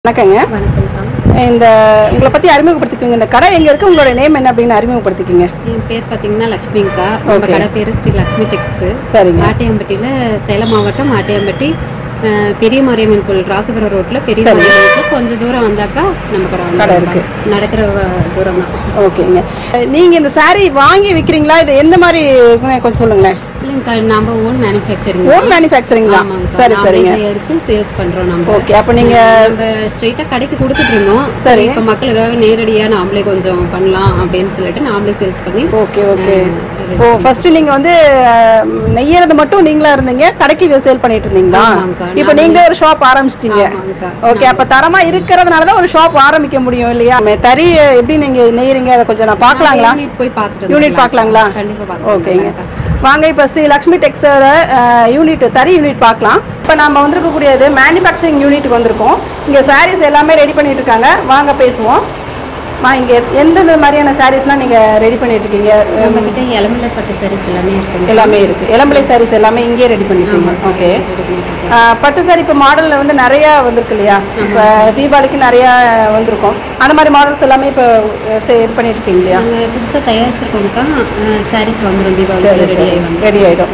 வணக்கங்க வணக்கம்க்கா இந்த உங்களை பத்தி அறிமுகப்படுத்திக்கோங்க இந்த கடை எங்க இருக்கு உங்களோட நேம் என்ன அப்படின்னு அறிமுகப்படுத்திக்கோங்க என் பேர் பார்த்தீங்கன்னா லக்ஷ்மிங்கா நம்ம Okay. கடை பேர் ஸ்ரீ லக்ஷ்மி டெக்ஸ் சரிங்க ஆட்டையம்பட்டியில் சேலம் மாவட்டம் ஆட்டையம்பட்டி அஹ், பெரிய மாரியம்மன் கோயில் ராசபுரம் ரோட்ல பெரிய சரி. மாரியம்மன் ரோட்ல கொஞ்சம் தூரம் வந்தாக்கா நம்ம கடை கடை வந்துரும்க்கா. இருக்கு. நடக்கிற வ- தூரம் தான் ஓகேங்க நீங்க இந்த saree வாங்கி விக்கிறீங்களா இது எந்த மாதிரி இருக்குன்னு கொஞ்சம் சொல்லுங்களேன் இல்லைங்கக்கா நம்ம ஓன் மேனுஃபேக்சரிங் ஓன் மேனுஃபேக்சரிங்களா ஆமாங்கக்கா சரி நாமளே சரிங்க தயாரிச்சு சேல்ஸ் பண்றோம் நம்ம ஓகே அப்போ நீங்க நம்ம ஸ்ட்ரெயிட்டா கடைக்கு கொடுத்துட்டு இருந்தோம் சரி. இப்போ மக்களுக்காக நேரடியா நாமளே கொஞ்சம் பண்ணலாம் அப்படின்னு சொல்லிட்டு நாமளே சேல்ஸ் பண்ணி ஓகே ஓகே ஓ ஃபர்ஸ்ட் நீங்க வந்து அஹ், நெய்யறது மட்டும் நீங்களா இருந்தீங்க கடைக்கு சேல் பண்ணிட்டு இருந்தீங்களா ஆமாங்கக்கா. இப்போ நீங்களே ஒரு ஷாப் ஆரம்பிச்சிட்டீங்க ஆமாங்கக்கா. ஓகே அப்ப தரமா இருக்கிறதுனால தான் ஒரு ஷாப் ஆரம்பிக்க முடியும் இல்லையா மே- தறி எப்படி நீங்க நெய்யறீங்க அதை கொஞ்சம் நான் பார்க்கலாங்களா யூனிட் போய் பார்த்துட்டு யூனிட் பார்க்கலாங்களா கண்டிப்பா பார்க்கலாம் ஓகேங்க வாங்க இப்போ ஸ்ரீ லக்ஷ்மி டெக்ஸோட யூனிட் தறி யூனிட் பார்க்கலாம் இப்போ நம்ம வந்திருக்கக்கூடியது மேனுஃபேக்சரிங் யூனிட்டுக்கு வந்திருக்கோம் இங்கே சாரீஸ் எல்லாமே ரெடி பண்ணிட்டு இருக்காங்க வாங்க பேசுவோம் மா இங்கே எந்தெந்த மாதிரியான சாரீஸ்லாம் நீங்கள் ரெடி பண்ணிட்டு இருக்கீங்க நம்ம கிட்ட இளம்பிள்ளை பட்டு சாரீஸ் எல்லாமே இருக்குங்க எல்லாமே இருக்கு இளம்பிள்ளை சாரீஸ் எல்லாமே இங்கேயே ரெடி பண்ணிருக்கீங்க ஓகே பட்டு சாரி இப்போ மாடலில் வந்து நிறைய வந்திருக்கு இல்லையா இப்போ தீபாவளிக்கு நிறைய வந்திருக்கும் அந்த மாதிரி மாடல்ஸ் எல்லாமே இப்போ இது பண்ணிட்டு இருக்கீங்க இல்லையா நாங்க புதுசா தயாரிச்சிருக்கோம்க்கா சாரீஸ் வந்துரும் தீபாவளி சரி ரெடி சரி ஆகி வந்து ரெடி ஆயிடும்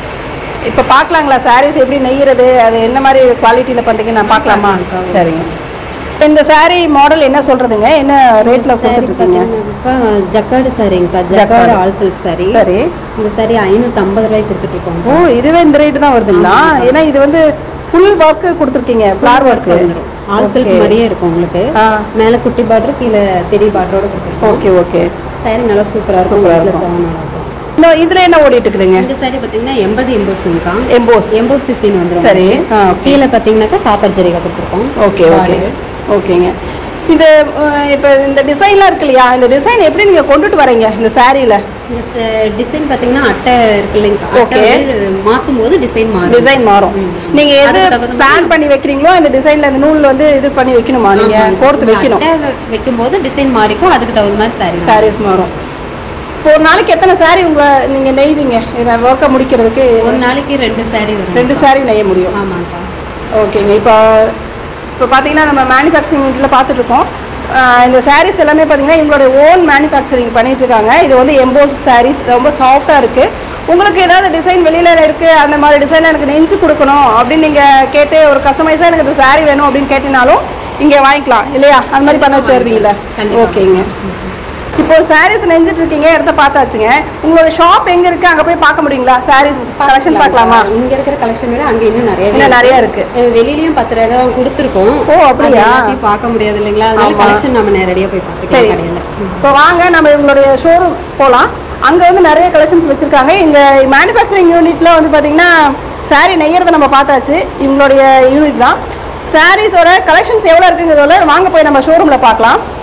இப்போ பார்க்கலாங்களா சாரீஸ் எப்படி நெய்யறது அது என்ன மாதிரி குவாலிட்டியில் பண்ணுறீங்க நான் பார்க்கலாமா பார்க்கலாம். சரிங்க இப்ப இந்த saree மாடல் என்ன சொல்றதுங்க என்ன ரேட்ல கொடுத்துருக்கீங்க இப்போ ஜக்காடு சாரிங்கக்கா ஜக்காடு ஆல் சில்க் சாரி சரி இந்த சாரி ஐநூத்தி ஐம்பது ரூபாய்க்கு கொடுத்துட்டு இருக்கோம் ஓ இதுவே இந்த ரேட்டு தான் வருதுங்களா ஏன்னா இது வந்து ஃபுல் ஒர்க்கு கொடுத்துருக்கீங்க ஃப்ளார் ஒர்க்கு வந்துரும் ஆல் சில்க் மாதிரியே இருக்கும் உங்களுக்கு ஆ மேல குட்டி பார்டர் கீழே பெரிய பார்டரோட கொடுத்துருக்கோம் ஓகே ஓகே சாரி நல்லா சூப்பரா இருக்கும் சூப்பரா நல்ல இருக்கும். சவம் நல்லா இருக்கும் இன்னும் இதுல என்ன ஓடிட்டு இருக்குதுங்க இந்த சாரி பாத்தீங்கன்னா எண்பது எம்போஸ்ங்கக்கா எம்போஸ் எம்போஸ் டிசைன் வந்துரும் சரி ஆ கீழே பாத்தீங்கன்னா காப்பர் ஜரிகா கொடுத்துருக்கோம் ஓகே ஓகே ஓகேங்க இது அஹ், இப்போ இந்த டிசைன்லாம் இருக்கு இல்லையா இந்த டிசைன் எப்படி நீங்க கொண்டுட்டு வரீங்க இந்த சாரியில இந்த டிசைன் பாத்தீங்கன்னா அட்டை இருக்கு இல்லைங்க Okay. அட்டை மாத்தும் போது டிசைன் மாறும் டிசைன் மாறும் நீங்க எது அதுக்கு தகுந்த பிளான் பண்ணி வைக்கிறீங்களோ இந்த டிசைன்ல இந்த நூல் வந்து இது பண்ணி வைக்கணுமா நீங்க கோர்த்து வைக்கணும் அட்டை வைக்கும் போது டிசைன் மாறிக்கும் அதுக்கு தகுந்த மாதிரி சாரி சாரீஸ் மாறும் இப்போ ஒரு நாளைக்கு எத்தனை சாரி உங்களை நீங்க நெய்வீங்க இதை ஒர்க்கை முடிக்கிறதுக்கு ஒரு நாளைக்கு ரெண்டு சாரி வரும் ரெண்டு சாரி நெய்ய முடியும் ஆமாங்கக்கா ஓகேங்க இப்போ இப்போ பார்த்தீங்கன்னா நம்ம மேனுஃபேக்சரிங் யூனிட்ல பார்த்துட்டு இருக்கோம் ஆஹ் இந்த சாரீஸ் எல்லாமே பார்த்தீங்கன்னா எங்களோட ஓன் மேனுஃபேக்சரிங் பண்ணிட்டு இருக்காங்க இது வந்து எம்போஸ் சாரீஸ் ரொம்ப சாஃப்டாக இருக்கு உங்களுக்கு ஏதாவது டிசைன் வெளியில இருக்கு அந்த மாதிரி டிசைன் எனக்கு நெஞ்சு கொடுக்கணும் அப்படின்னு நீங்க கேட்டு ஒரு கஸ்டமைஸாக எனக்கு இந்த சாரீ வேணும் அப்படின்னு கேட்டினாலும் இங்கே வாங்கிக்கலாம் இல்லையா அந்த மாதிரி பண்ண தருவீங்களா கண்டிப்பா. ஓகேங்க இப்போ சாரீஸ் நெஞ்சிட்டு இருக்கீங்க இடத்த பார்த்தாச்சுங்க உங்களோட ஷாப் எங்க இருக்கு அங்க போய் பார்க்க முடியுங்களா சாரீஸ் கலெக்ஷன் பார்க்கலாமா இங்க இருக்கிற கலெக்ஷன் விட அங்க இன்னும் நிறைய இன்னும் நிறைய இருக்கு வெளியிலயும் பத்து ரகம் கொடுத்துருக்கோம் ஓ, அப்படியா? பார்க்க முடியாது இல்லைங்களா அதனால ஆமா. கலெக்ஷன் நம்ம நேரடியா போய் சரி பார்த்துக்கலாம் கடையில இப்போ வாங்க நம்ம இவங்களுடைய ஷோரூம் போகலாம் அங்கே வந்து நிறைய கலெக்ஷன்ஸ் வச்சுருக்காங்க இந்த மேனுஃபேக்சரிங் யூனிட்ல வந்து பார்த்தீங்கன்னா saree நெய்யறதை நம்ம பார்த்தாச்சு இவங்களுடைய யூனிட் தான் சாரீஸோட கலெக்ஷன்ஸ் எவ்வளோ இருக்குங்கிறதோட வாங்க போய் நம்ம ஷோரூமில் பார்க்கலாம்